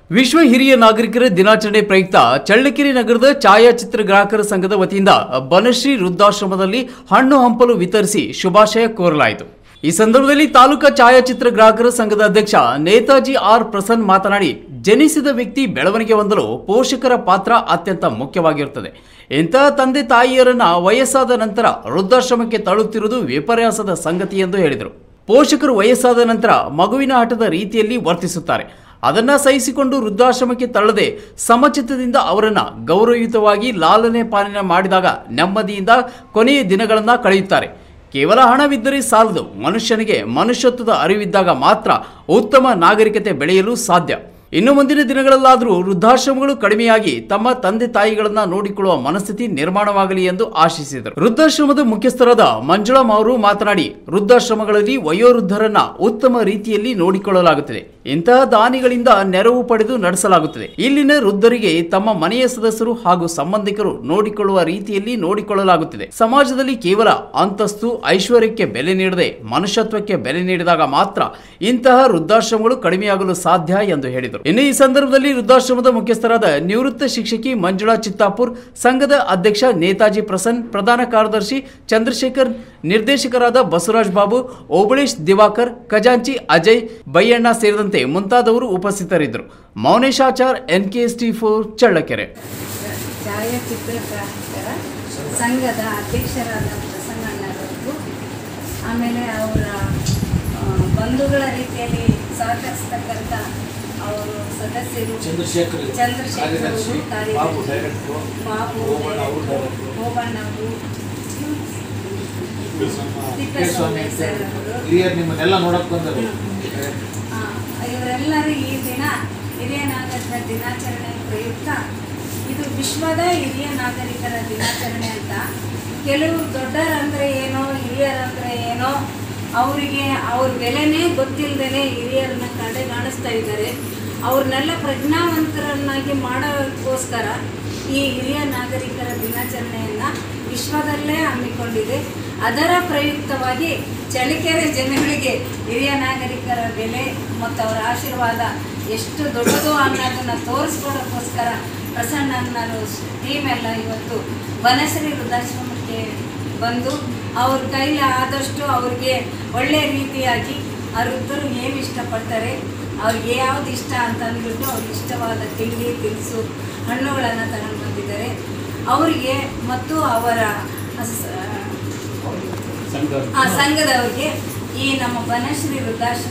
ವಿಶ್ವ ಹಿರಿಯ ನಾಗರಿಕರ ದಿನಾಚರಣೆ ಪ್ರಯುಕ್ತ ಚಳ್ಳಕೆರೆ ನಗರದ ಛಾಯಾಚಿತ್ರ ಗ್ರಾಹಕರ ಸಂಘದ ವತಿಯಿಂದ ಬನಶ್ರೀ ವೃದ್ಧಾಶ್ರಮದಲ್ಲಿ ಹಣ್ಣು ಹಂಪಲು ವಿತರಿಸಿ ಶುಭಾಶಯ ಕೋರಲಾಯಿತು ಈ ಸಂದರ್ಭದಲ್ಲಿ ತಾಲೂಕಾ ಛಾಯಾಚಿತ್ರ ಗ್ರಾಹಕರ ಸಂಘದ ಅಧ್ಯಕ್ಷ ನೇತಾಜಿ ಆರ್ ಪ್ರಸನ್ ಮಾತನಾಡಿ ಜನಿಸಿದ ವ್ಯಕ್ತಿ ಬೆಳವಣಿಗೆ ಹೊಂದಲು ಪೋಷಕರ ಪಾತ್ರ ಅತ್ಯಂತ ಮುಖ್ಯವಾಗಿರುತ್ತದೆ ಇಂತಹ ತಂದೆ ತಾಯಿಯರನ್ನ ವಯಸ್ಸಾದ ನಂತರ ವೃದ್ಧಾಶ್ರಮಕ್ಕೆ ತಳ್ಳುತ್ತಿರುವುದು ವಿಪರ್ಯಾಸದ ಸಂಗತಿ ಎಂದು ಹೇಳಿದರು ಪೋಷಕರು ವಯಸ್ಸಾದ ನಂತರ ಮಗುವಿನ ಆಟದ ರೀತಿಯಲ್ಲಿ ವರ್ತಿಸುತ್ತಾರೆ ಅದನ್ನ ಸಹಿಸಿಕೊಂಡು ವೃದ್ಧಾಶ್ರಮಕ್ಕೆ ತಳ್ಳದೆ ಸಮಚಿತ್ತದಿಂದ ಅವರನ್ನ ಗೌರವಯುತವಾಗಿ ಲಾಲನೆ ಪಾಲನೆ ಮಾಡಿದಾಗ ನೆಮ್ಮದಿಯಿಂದ ಕೊನೆಯ ದಿನಗಳನ್ನ ಕಳೆಯುತ್ತಾರೆ ಕೇವಲ ಹಣವಿದ್ದರೆ ಸಾಲದು ಮನುಷ್ಯನಿಗೆ ಮನುಷ್ಯತ್ವದ ಅರಿವಿದ್ದಾಗ ಮಾತ್ರ ಉತ್ತಮ ನಾಗರಿಕತೆ ಬೆಳೆಯಲು ಸಾಧ್ಯ ಇನ್ನು ಮುಂದಿನ ದಿನಗಳಲ್ಲಾದರೂ ವೃದ್ಧಾಶ್ರಮಗಳು ಕಡಿಮೆಯಾಗಿ ತಮ್ಮ ತಂದೆ ತಾಯಿಗಳನ್ನ ನೋಡಿಕೊಳ್ಳುವ ಮನಸ್ಥಿತಿ ನಿರ್ಮಾಣವಾಗಲಿ ಎಂದು ಆಶಿಸಿದರು ವೃದ್ಧಾಶ್ರಮದ ಮುಖ್ಯಸ್ಥರಾದ ಮಂಜುಳಂ ಅವರು ಮಾತನಾಡಿ ವೃದ್ಧಾಶ್ರಮಗಳಲ್ಲಿ ವಯೋವೃದ್ಧರನ್ನ ಉತ್ತಮ ರೀತಿಯಲ್ಲಿ ನೋಡಿಕೊಳ್ಳಲಾಗುತ್ತದೆ ಇಂತಹ ದಾನಿಗಳಿಂದ ನೆರವು ಪಡೆದು ನಡೆಸಲಾಗುತ್ತದೆ ಇಲ್ಲಿನ ವೃದ್ಧರಿಗೆ ತಮ್ಮ ಮನೆಯ ಸದಸ್ಯರು ಹಾಗೂ ಸಂಬಂಧಿಕರು ನೋಡಿಕೊಳ್ಳುವ ರೀತಿಯಲ್ಲಿ ನೋಡಿಕೊಳ್ಳಲಾಗುತ್ತದೆ ಸಮಾಜದಲ್ಲಿ ಕೇವಲ ಅಂತಸ್ತು ಐಶ್ವರ್ಯಕ್ಕೆ ಬೆಲೆ ನೀಡದೆ ಮನುಷ್ಯತ್ವಕ್ಕೆ ಬೆಲೆ ನೀಡಿದಾಗ ಮಾತ್ರ ಇಂತಹ ವೃದ್ಧಾಶ್ರಮಗಳು ಕಡಿಮೆಯಾಗಲು ಸಾಧ್ಯ ಎಂದು ಹೇಳಿದರು ಇನ್ನು ಈ ಸಂದರ್ಭದಲ್ಲಿ ವೃದ್ಧಾಶ್ರಮದ ಮುಖ್ಯಸ್ಥರಾದ ನಿವೃತ್ತ ಶಿಕ್ಷಕಿ ಮಂಜುಳಾ ಚಿತ್ತಾಪುರ್ ಸಂಘದ ಅಧ್ಯಕ್ಷ ನೇತಾಜಿ ಪ್ರಸನ್ ಪ್ರಧಾನ ಕಾರ್ಯದರ್ಶಿ ಚಂದ್ರಶೇಖರ್ ನಿರ್ದೇಶಕರಾದ ಬಸವರಾಜ್ ಬಾಬು ಓಬಳೇಶ್ ದಿವಾಕರ್ ಖಜಾಂಚಿ ಅಜಯ್ ಬೈಯಣ್ಣ ಸೇರಿದಂತೆ ಮುಂತಾದವರು ಉಪಸ್ಥಿತರಿದ್ದರು ಮೌನೇಶಾಚಾರ್ ಎನ್ಕೆಎಸ್ಟಿ ಫೋರ್ ಚಳ್ಳಕೆರೆ ಛಾಯಾಚಿತ್ರ ಗ್ರಾಹಕರ ಸಂಘದ ಅಧ್ಯಕ್ಷರಾದ ಪ್ರಸನ್ನಣ್ಣರವರು ಆಮೇಲೆ ಅವರ ಆ, ಬಂಧುಗಳ ರೀತಿಯಲ್ಲಿ ಸಹಕರಿಸ್ತಕ್ಕಂಥ ಅವರು ಸದಸ್ಯರು ಚಂದ್ರಶೇಖರ್ ಚಂದ್ರಶೇಖರ್ ಕಾರ್ಯದರ್ಶಿ ಅವರು ಬಾಬು ಕಾರ್ಯದರ್ಶಿ ಡೈರೆಕ್ಟ್ರು ಬಾಬು ಓಬಣ್ಣ ಅವರು ಡೈರೆಕ್ಟ್ರು ಹೋಬಣ್ಣ ಅವರು ಕೇಶವಾಮಿ ಸರ್ ಹಿರಿಯರು ನಿಮ್ಮನ್ನೆಲ್ಲ ನೋಡಕ್ ಬಂದರು ಆ, ಇವರೆಲ್ಲರೂ ಈ ದಿನ ಹಿರಿಯ ನಾಗರಿಕರ ದಿನಾಚರಣೆ ಪ್ರಯುಕ್ತ ಇದು ವಿಶ್ವದ ಹಿರಿಯ ನಾಗರಿಕರ ದಿನಾಚರಣೆ ಅಂತ ಕೆಲವು ದೊಡ್ಡರಂದ್ರೆ ಏನೋ ಹಿರಿಯರಂದ್ರೆ ಏನೋ ಅವರಿಗೆ ಅವ್ರ ಬೆಲೆನೇ ಗೊತ್ತಿಲ್ಲದೇ ಹಿರಿಯರನ್ನ ಕಡೆ ಕಾಣಿಸ್ತಾ ಇದ್ದಾರೆ ಅವ್ರನ್ನೆಲ್ಲ ಪ್ರಜ್ಞಾವಂತರನ್ನಾಗಿ ಮಾಡೋಕ್ಕೋಸ್ಕರ ಈ ಹಿರಿಯ ನಾಗರಿಕರ ದಿನಾಚರಣೆಯನ್ನು ವಿಶ್ವದಲ್ಲೇ ಹಮ್ಮಿಕೊಂಡಿದೆ ಅದರ ಪ್ರಯುಕ್ತವಾಗಿ ಚಳ್ಳಕೆರೆ ಜನಗಳಿಗೆ ಹಿರಿಯ ನಾಗರಿಕರ ಬೆಲೆ ಮತ್ತು ಅವರ ಆಶೀರ್ವಾದ ಎಷ್ಟು ದೊಡ್ಡದು ಅನ್ನೋದನ್ನು ತೋರಿಸ್ಕೊಡೋಕ್ಕೋಸ್ಕರ ಪ್ರಸನ್ನರು ಟೀಮ್ ಎಲ್ಲ ಇವತ್ತು ವನಶ್ರೀ ವೃದ್ಧಾಶ್ರಮಕ್ಕೆ ಬಂದು ಅವ್ರ ಕೈಲಿ ಆದಷ್ಟು ಅವ್ರಿಗೆ ಒಳ್ಳೆಯ ರೀತಿಯಾಗಿ ಆ ವೃದ್ಧರು ಏನು ಇಷ್ಟಪಡ್ತಾರೆ ಅವ್ರಿಗೆ ಯಾವ್ದು ಇಷ್ಟ ಅಂತ ಅಂದ್ಬಿಟ್ಟು ಅವ್ರಿಗೆ ಇಷ್ಟವಾದ ತಿಂಡಿ ತಿನಿಸು ಹಣ್ಣುಗಳನ್ನು ತಗೊಂಡು ಬಂದಿದ್ದಾರೆ ಅವರಿಗೆ ಮತ್ತು ಅವರ ಸ- ಆ ಸಂಘದವ್ರಿಗೆ ಈ ನಮ್ಮ ಬನಶ್ರೀ ವೃದ್ಧಾಶ್ರಮ